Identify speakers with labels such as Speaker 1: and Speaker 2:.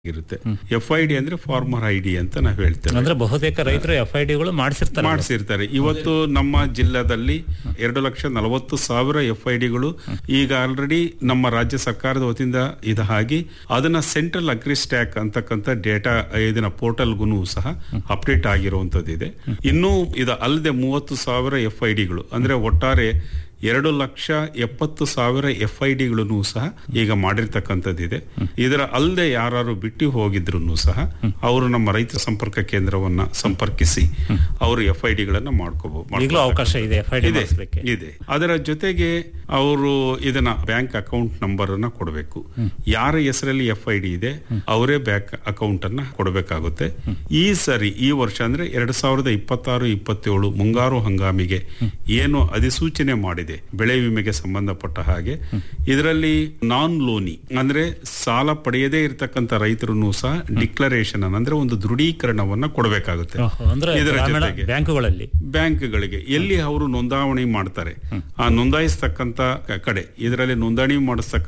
Speaker 1: ಇರುತ್ತೆ F I D ಅಂದ್ರೆ farmer I D ಅಂತ ನಾವು ಹೇಳ್ತೇವೆ
Speaker 2: ಅಂದ್ರೆ ಬಹುತೇಕ ರೈತರು ಎಫ್ ಐ ಡಿಗಳು ಮಾಡಿಸಿರ್ತಾರೆ
Speaker 1: ಮಾಡಿಸಿರ್ತಾರೆ ಇವತ್ತು ನಮ್ಮ ಜಿಲ್ಲೆದಲ್ಲಿ ಎರಡು ಲಕ್ಷ ನಲವತ್ತು ಸಾವಿರ ಎಫ್ ಐ ಡಿಗಳು ಈಗ ಆಲ್ರೆಡಿ ನಮ್ಮ ರಾಜ್ಯ ಸರ್ಕಾರದ ವತಿಯಿಂದ ಇದು ಆಗಿ ಅದನ್ನ ಸೆಂಟ್ರಲ್ ಅಗ್ರಿ ಸ್ಟ್ಯಾಕ್ ಅಂತಕ್ಕಂಥ ಡೇಟಾ ಇದನ್ನ ಪೋರ್ಟಲ್ಗೂ ಸಹ ಅಪ್ಡೇಟ್ ಆಗಿರುವಂತದ್ದಿದೆ ಇನ್ನೂ ಇದು ಅಲ್ಲದೆ ಮೂವತ್ತು ಸಾವಿರ ಎಫ್ ಐ ಡಿಗಳು ಅಂದ್ರೆ ಒಟ್ಟಾರೆ ಎರಡು ಲಕ್ಷ ಎಪ್ಪತ್ತು ಸಾವಿರ ಎಫ್ ಐ ಡಿಗಳನ್ನು ಸಹ ಈಗ ಮಾಡಿರ್ತಕ್ಕಂಥದ್ದಿದೆ ಇದರ ಅಲ್ಲದೆ ಯಾರು ಬಿಟ್ಟು ಹೋಗಿದ್ರು ಸಹ ಅವರು ನಮ್ಮ ರೈತ ಸಂಪರ್ಕ ಕೇಂದ್ರವನ್ನ ಸಂಪರ್ಕಿಸಿ ಅವರು ಎಫ್ ಐ ಡಿಗಳನ್ನ ಮಾಡ್ಕೋಬಹುದು
Speaker 2: ಈಗಲೂ ಅವಕಾಶ ಇದೆ ಎಫ್ ಐ ಡಿ
Speaker 1: ಇದೆ
Speaker 2: ಮಾಡಿಸ್ಲಿಕ್ಕೆ
Speaker 1: ಇದೆ ಅದರ ಜೊತೆಗೆ ಅವರು ಇದನ್ನ ಬ್ಯಾಂಕ್ ಅಕೌಂಟ್ ನಂಬರ್ ಅನ್ನ ಕೊಡಬೇಕು ಯಾರ ಹೆಸರಲ್ಲಿ ಎಫ್ ಐ ಡಿ ಇದೆ ಅವರೇ ಬ್ಯಾಂಕ್ ಅಕೌಂಟ್ ಅನ್ನ ಕೊಡಬೇಕಾಗುತ್ತೆ ಈ ಸರಿ ಈ ವರ್ಷ ಅಂದ್ರೆ ಎರಡ್ ಸಾವಿರದ ಇಪ್ಪತ್ತಾರು ಇಪ್ಪತ್ತೇಳು ಮುಂಗಾರು ಹಂಗಾಮಿಗೆ ಏನು ಅಧಿಸೂಚನೆ ಮಾಡಿದೆ ಬೆಳೆ ವಿಮೆಗೆ ಸಂಬಂಧಪಟ್ಟ ಹಾಗೆ ಇದರಲ್ಲಿ ನಾನ್ ಲೋನಿ ಅಂದ್ರೆ ಸಾಲ ಪಡೆಯದೇ ಇರತಕ್ಕಂತ ರೈತರು ಸಹ ಡಿಕ್ಲರೇಷನ್ ಅಂದ್ರೆ ಒಂದು ದೃಢೀಕರಣವನ್ನ ಕೊಡಬೇಕಾಗುತ್ತೆ
Speaker 2: ಓಹೋ, ಅಂದ್ರೆ
Speaker 1: ಇದರ
Speaker 2: ಗ್ರಾಮೀಣ
Speaker 1: ಜೊತೆಗೆ
Speaker 2: ಬ್ಯಾಂಕುಗಳಲ್ಲಿ
Speaker 1: ಬ್ಯಾಂಕ್ಗಳಿಗೆ ಎಲ್ಲಿ ಅವರು ನೋಂದಾವಣಿ ಮಾಡ್ತಾರೆ ಆ ನೋಂದಾಯಿಸ್ತಕ್ಕಂತ ಕ- ಕಡೆ ಇದರಲ್ಲಿ ನೋಂದಣಿ ಮಾಡಿಸ್ತಕ್ಕ